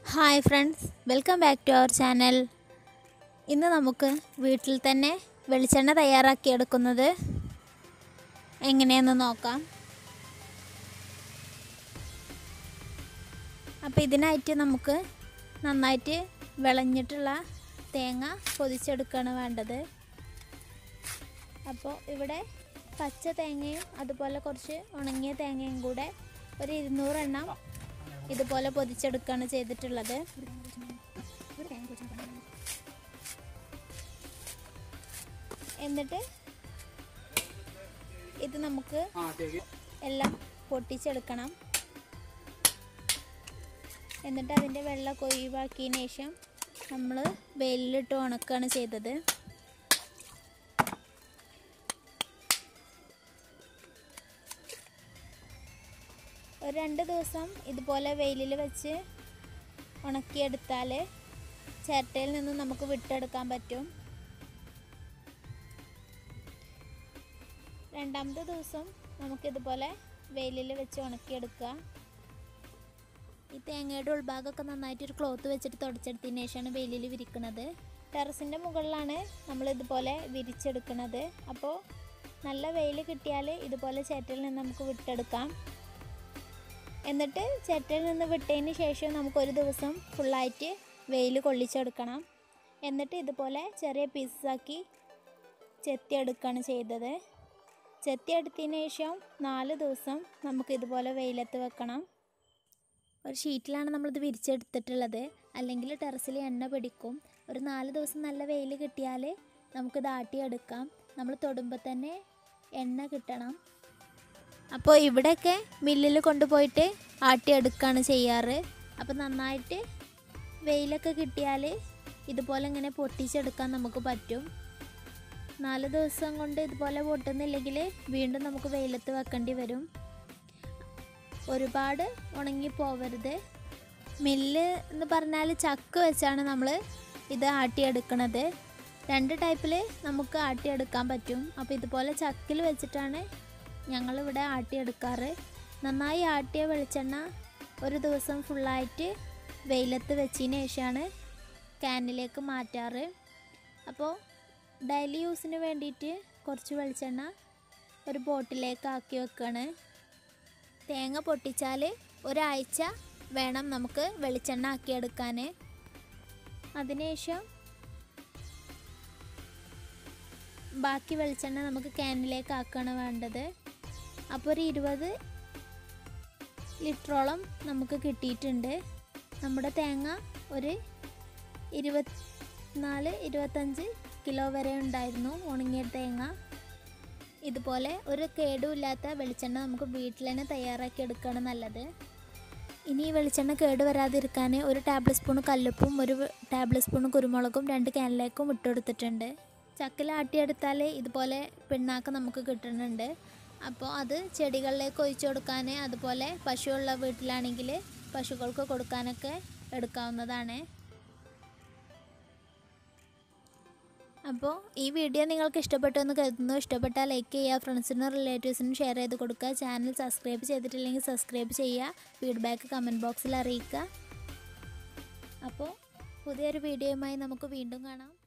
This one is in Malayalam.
hi friends welcome back to our channel ഇന്ന് നമുക്ക് വീട്ടിൽ തന്നെ വെളിച്ചെണ്ണ തയ്യാറാക്കിയെടുക്കുന്നത് എങ്ങനെയെന്ന് നോക്കാം അപ്പോൾ ഇതിനായിട്ട് നമുക്ക് നന്നായിട്ട് വിളഞ്ഞിട്ടുള്ള തേങ്ങ പൊതിച്ചെടുക്കുകയാണ് വേണ്ടത് അപ്പോൾ ഇവിടെ പച്ച തേങ്ങയും അതുപോലെ കുറച്ച് ഉണങ്ങിയ തേങ്ങയും കൂടെ ഒരു ഇരുന്നൂറെണ്ണം ഇതുപോലെ പൊതിച്ചെടുക്കുകയാണ് ചെയ്തിട്ടുള്ളത് എന്നിട്ട് ഇത് നമുക്ക് എല്ലാം പൊട്ടിച്ചെടുക്കണം എന്നിട്ട് അതിൻ്റെ വെള്ളമൊക്കെ ഒഴിവാക്കിയതിന് ശേഷം നമ്മൾ വെയിലിലിട്ട് ഉണക്കുകയാണ് ചെയ്തത് ഒരു രണ്ട് ദിവസം ഇതുപോലെ വെയിലിൽ വെച്ച് ഉണക്കിയെടുത്താൽ ചിരട്ടയിൽ നിന്നും നമുക്ക് വിട്ടെടുക്കാൻ പറ്റും രണ്ടാമത്തെ ദിവസം നമുക്കിതുപോലെ വെയിലിൽ വെച്ച് ഉണക്കിയെടുക്കുക ഈ തേങ്ങയുടെ ഉൾഭാഗമൊക്കെ നന്നായിട്ട് ഒരു ക്ലോത്ത് വെച്ചിട്ട് തുടച്ചെടുത്തതിന് ശേഷമാണ് വെയിലിൽ വിരിക്കുന്നത് ടെറസിൻ്റെ മുകളിലാണ് നമ്മൾ ഇതുപോലെ വിരിച്ചെടുക്കുന്നത് അപ്പോൾ നല്ല വെയിൽ കിട്ടിയാൽ ഇതുപോലെ ചേറ്റയിൽ നിന്ന് നമുക്ക് വിട്ടെടുക്കാം എന്നിട്ട് ചേറ്റയിൽ നിന്ന് വിട്ടതിന് ശേഷം നമുക്കൊരു ദിവസം ഫുള്ളായിട്ട് വെയിൽ കൊള്ളിച്ചെടുക്കണം എന്നിട്ട് ഇതുപോലെ ചെറിയ പീസാക്കി ചെത്തിയെടുക്കുകയാണ് ചെയ്തത് ചെത്തിയെടുത്തതിന് ശേഷം നാല് ദിവസം നമുക്ക് ഇതുപോലെ വെയിലത്ത് വെക്കണം ഒരു ഷീറ്റിലാണ് നമ്മളിത് വിരിച്ചെടുത്തിട്ടുള്ളത് അല്ലെങ്കിൽ ടെറസിൽ എണ്ണ പിടിക്കും ഒരു നാല് ദിവസം നല്ല വെയിൽ കിട്ടിയാൽ നമുക്കിത് ആട്ടിയെടുക്കാം നമ്മൾ തൊടുമ്പോൾ തന്നെ എണ്ണ കിട്ടണം അപ്പോൾ ഇവിടെയൊക്കെ മില്ലിൽ കൊണ്ടുപോയിട്ട് ആട്ടിയെടുക്കുകയാണ് ചെയ്യാറ് അപ്പോൾ നന്നായിട്ട് വെയിലൊക്കെ കിട്ടിയാൽ ഇതുപോലെ ഇങ്ങനെ പൊട്ടിച്ചെടുക്കാൻ നമുക്ക് പറ്റും നാല് ദിവസം കൊണ്ട് ഇതുപോലെ പൊട്ടുന്നില്ലെങ്കിൽ വീണ്ടും നമുക്ക് വെയിലത്ത് വെക്കേണ്ടി വരും ഒരുപാട് ഉണങ്ങി പോവരുത് മില്ല് എന്ന് പറഞ്ഞാൽ ചക്ക് വെച്ചാണ് നമ്മൾ ഇത് ആട്ടിയെടുക്കണത് രണ്ട് ടൈപ്പിൽ നമുക്ക് ആട്ടിയെടുക്കാൻ പറ്റും അപ്പോൾ ഇതുപോലെ ചക്കിൽ വെച്ചിട്ടാണ് ഞങ്ങളിവിടെ ആട്ടിയെടുക്കാറ് നന്നായി ആട്ടിയ വെളിച്ചെണ്ണ ഒരു ദിവസം ഫുള്ളായിട്ട് വെയിലത്ത് വെച്ചതിന് ശേഷമാണ് ക്യാനിലേക്ക് മാറ്റാറ് അപ്പോൾ ഡെയിലി യൂസിന് വേണ്ടിയിട്ട് കുറച്ച് വെളിച്ചെണ്ണ ഒരു ബോട്ടിലേക്ക് ആക്കി വെക്കുകയാണ് തേങ്ങ പൊട്ടിച്ചാൽ ഒരാഴ്ച വേണം നമുക്ക് വെളിച്ചെണ്ണ ആക്കിയെടുക്കാൻ അതിനുശേഷം ബാക്കി വെളിച്ചെണ്ണ നമുക്ക് ക്യാനിലേക്ക് ആക്കുകയാണ് വേണ്ടത് അപ്പോൾ ഒരു ഇരുപത് ലിറ്ററോളം നമുക്ക് കിട്ടിയിട്ടുണ്ട് നമ്മുടെ തേങ്ങ ഒരു ഇരുപത്തിനാല് ഇരുപത്തഞ്ച് കിലോ വരെ ഉണ്ടായിരുന്നു ഉണങ്ങിയ തേങ്ങ ഇതുപോലെ ഒരു കേടുമില്ലാത്ത വെളിച്ചെണ്ണ നമുക്ക് വീട്ടിൽ തന്നെ തയ്യാറാക്കി എടുക്കുകയാണ് നല്ലത് ഇനി ഈ വെളിച്ചെണ്ണ കേട് വരാതിരിക്കാൻ ഒരു ടേബിൾ സ്പൂൺ കല്ലുപ്പും ഒരു ടേബിൾ സ്പൂൺ കുരുമുളകും രണ്ട് ക്യാനിലേക്കും ഇട്ടെടുത്തിട്ടുണ്ട് ചക്കിൽ ആട്ടിയെടുത്താൽ ഇതുപോലെ പിണ്ണാക്ക് നമുക്ക് കിട്ടുന്നുണ്ട് അപ്പോൾ അത് ചെടികളിലേക്ക് ഒഴിച്ചു കൊടുക്കാൻ അതുപോലെ പശുവുള്ള വീട്ടിലാണെങ്കിൽ പശുക്കൾക്ക് കൊടുക്കാനൊക്കെ എടുക്കാവുന്നതാണ് അപ്പോൾ ഈ വീഡിയോ നിങ്ങൾക്ക് ഇഷ്ടപ്പെട്ടു എന്ന് കരുതുന്നു ഇഷ്ടപ്പെട്ടാൽ ലൈക്ക് ചെയ്യുക ഫ്രണ്ട്സിനും റിലേറ്റീവ്സിനും ഷെയർ ചെയ്ത് കൊടുക്കുക ചാനൽ സബ്സ്ക്രൈബ് ചെയ്തിട്ടില്ലെങ്കിൽ സബ്സ്ക്രൈബ് ചെയ്യുക ഫീഡ്ബാക്ക് കമൻറ്റ് ബോക്സിൽ അറിയിക്കുക അപ്പോൾ പുതിയൊരു വീഡിയോയുമായി നമുക്ക് വീണ്ടും കാണാം